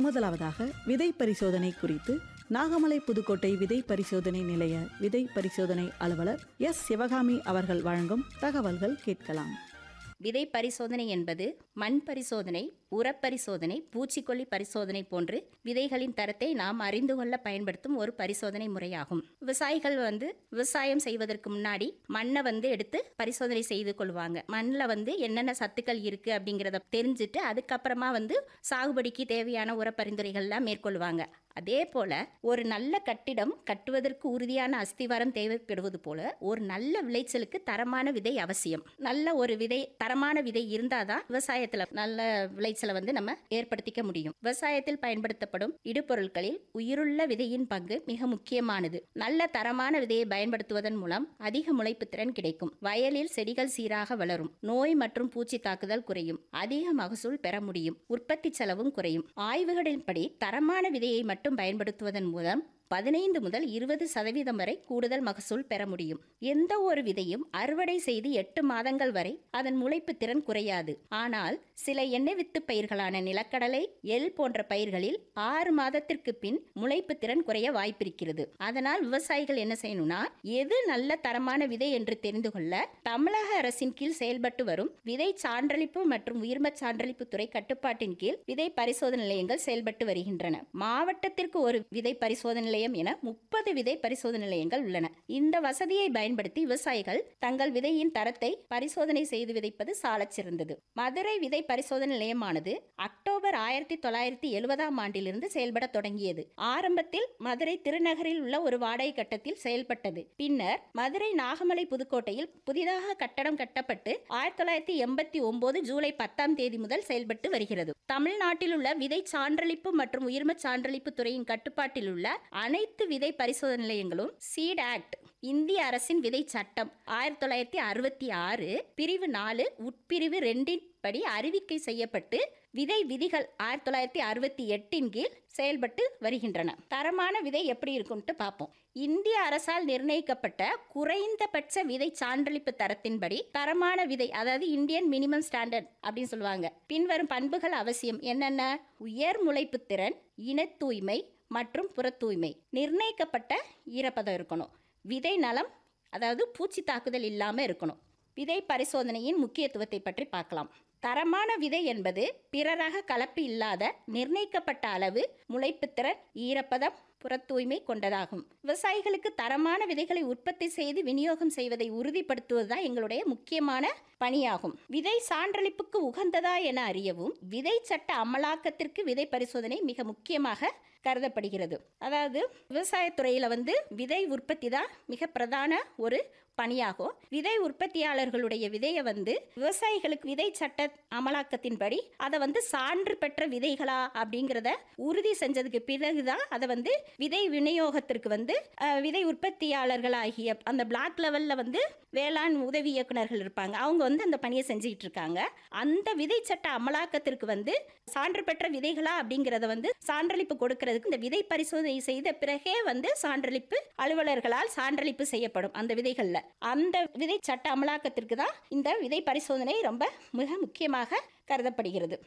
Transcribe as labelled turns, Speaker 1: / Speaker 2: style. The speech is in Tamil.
Speaker 1: முதலாவதாக விதை பரிசோதனை குறித்து நாகமலை புதுக்கோட்டை விதை பரிசோதனை நிலைய விதை பரிசோதனை அலுவலர் எஸ் சிவகாமி அவர்கள் வழங்கும் தகவல்கள் கேட்கலாம்
Speaker 2: விதை பரிசோதனை என்பது மண் பரிசோதனை உரப்பரிசோதனை பூச்சிக்கொல்லி பரிசோதனை போன்று விதைகளின் தரத்தை நாம் அறிந்து கொள்ள பயன்படுத்தும் ஒரு பரிசோதனை முறையாகும் விவசாயிகள் வந்து விவசாயம் செய்வதற்கு முன்னாடி மண்ணை வந்து எடுத்து பரிசோதனை செய்து கொள்வாங்க மண்ணில் வந்து என்னென்ன சத்துக்கள் இருக்கு அப்படிங்கிறத தெரிஞ்சுட்டு அதுக்கப்புறமா வந்து சாகுபடிக்கு தேவையான உர பரிந்துரைகள்லாம் மேற்கொள்வாங்க அதே போல ஒரு நல்ல கட்டிடம் கட்டுவதற்கு உறுதியான அஸ்திவாரம் தேவைப்படுவது போல ஒரு நல்ல விளைச்சலுக்கு தரமான விதை அவசியம் நல்ல ஒரு விதை தரமான விதை இருந்தாதான் விவசாயத்துல நல்ல விளைச்சலை வந்து நம்ம ஏற்படுத்திக்க முடியும் விவசாயத்தில் பயன்படுத்தப்படும் இடுபொருட்களில் உயிருள்ள விதையின் பங்கு மிக முக்கியமானது நல்ல தரமான விதையை பயன்படுத்துவதன் மூலம் அதிக முளைப்பு திறன் கிடைக்கும் வயலில் செடிகள் சீராக வளரும் நோய் மற்றும் பூச்சி தாக்குதல் குறையும் அதிக மகசூல் பெற முடியும் உற்பத்தி செலவும் குறையும் ஆய்வுகளின்படி தரமான விதையை மட்டும் பயன்படுத்துவதன் மூலம் பதினைந்து முதல் இருபது சதவீதம் வரை கூடுதல் மகசூல் பெற முடியும் எந்த ஒரு விதையும் அறுவடை செய்து எட்டு மாதங்கள் வரை அதன் முளைப்பு திறன் குறையாது ஆனால் சில எண்ணெய் வித்து பயிர்களான நிலக்கடலை எள் போன்ற பயிர்களில் ஆறு மாதத்திற்கு பின் முளைப்பு திறன் குறைய வாய்ப்பிருக்கிறது அதனால் விவசாயிகள் என்ன செய்யணும்னா எது நல்ல தரமான விதை என்று தெரிந்து கொள்ள தமிழக அரசின் கீழ் செயல்பட்டு வரும் விதை சான்றளிப்பு மற்றும் உயிர்ம சான்றளிப்பு துறை கட்டுப்பாட்டின் கீழ் விதை பரிசோதனை நிலையங்கள் செயல்பட்டு வருகின்றன மாவட்டத்திற்கு ஒரு விதை பரிசோதனை நிலையம் என முப்பது விதை பரிசோதனை நிலையங்கள் உள்ளன இந்த வசதியை பயன்படுத்தி விவசாயிகள் தங்கள் விதையின் தரத்தை பரிசோதனை செய்து விதைப்பது சாலச் சிறந்தது மதுரை விதை பரிசோதனை நிலையமானது அக்டோபர் ஆயிரத்தி தொள்ளாயிரத்தி எழுபதாம் ஆண்டிலிருந்து செயல்பட தொடங்கியது ஆரம்பத்தில் மதுரை திருநகரில் உள்ள ஒரு வாடகை கட்டத்தில் செயல்பட்டது பின்னர் மதுரை நாகமலை புதுக்கோட்டையில் புதிதாக கட்டடம் கட்டப்பட்டு ஆயிரத்தி தொள்ளாயிரத்தி எண்பத்தி ஒன்பது ஜூலை பத்தாம் தேதி முதல் செயல்பட்டு வருகிறது தமிழ்நாட்டில் உள்ள விதை சான்றளிப்பு மற்றும் உயிர்ம சான்றளிப்பு துறையின் கட்டுப்பாட்டில் உள்ள அனைத்து விதை பரிசோதனை நிலையங்களும் சீட் ஆக்ட் இந்திய அரசின் விதை சட்டம் ஆயிரத்தி தொள்ளாயிரத்தி அறுபத்தி ஆறு பிரிவு நாலு உட்பிரிவு ரெண்டின் படி அறிவிக்கை செய்யப்பட்டு விதை விதிகள் ஆயிரத்தி தொள்ளாயிரத்தி அறுபத்தி எட்டின் கீழ் செயல்பட்டு வருகின்றன தரமான விதை எப்படி இருக்கும்ட்டு பார்ப்போம் இந்திய அரசால் நிர்ணயிக்கப்பட்ட குறைந்தபட்ச விதை சான்றளிப்பு தரத்தின்படி தரமான விதை அதாவது இந்தியன் மினிமம் ஸ்டாண்டர்ட் அப்படின்னு சொல்லுவாங்க பின்வரும் பண்புகள் அவசியம் என்னென்ன உயர் முளைப்பு திறன் இன தூய்மை மற்றும் புற தூய்மை நிர்ணயிக்கப்பட்ட ஈரப்பதம் இருக்கணும் விதை நலம் அதாவது பூச்சி தாக்குதல் இல்லாமல் இருக்கணும் விதை பரிசோதனையின் முக்கியத்துவத்தை பற்றி பார்க்கலாம் தரமான விதை என்பது பிறரக கலப்பு இல்லாத நிர்ணயிக்கப்பட்ட அளவு முளைப்புத்திறன் ஈரப்பதம் புற தூய்மை கொண்டதாகும் விவசாயிகளுக்கு தரமான விதைகளை உற்பத்தி செய்து விநியோகம் செய்வதை உறுதிப்படுத்துவதுதான் எங்களுடைய முக்கியமான பணியாகும் விதை சான்றளிப்புக்கு உகந்ததா என அறியவும் விதை சட்ட அமலாக்கத்திற்கு விதை பரிசோதனை மிக முக்கியமாக கருதப்படுகிறது அதாவது விவசாயத்துறையில் வந்து விதை உற்பத்தி தான் மிக பிரதான ஒரு பணியாகும் விதை உற்பத்தியாளர்களுடைய விதையை வந்து விவசாயிகளுக்கு விதை சட்ட அமலாக்கத்தின்படி அதை வந்து சான்று பெற்ற விதைகளா அப்படிங்கிறத உறுதி செஞ்சதுக்கு பிறகுதான் அதை வந்து விதை விநியோகத்திற்கு வந்து அஹ், விதை உற்பத்தியாளர்கள் ஆகிய அந்த பிளாக் லெவல்ல வந்து வேளாண் உதவி இயக்குனர்கள் இருப்பாங்க அவங்க வந்து அந்த பணியை செஞ்சுக்கிட்டு இருக்காங்க அந்த விதை சட்ட அமலாக்கத்திற்கு வந்து சான்று பெற்ற விதைகளா அப்படிங்கிறத வந்து சான்றளிப்பு கொடுக்கறதுக்கு இந்த விதை பரிசோதனை செய்த பிறகே வந்து சான்றளிப்பு அலுவலர்களால் சான்றளிப்பு செய்யப்படும் அந்த விதைகள்ல அந்த விதை சட்ட அமலாக்கத்திற்கு தான் இந்த விதை பரிசோதனை ரொம்ப மிக முக்கியமாக கருதப்படுகிறது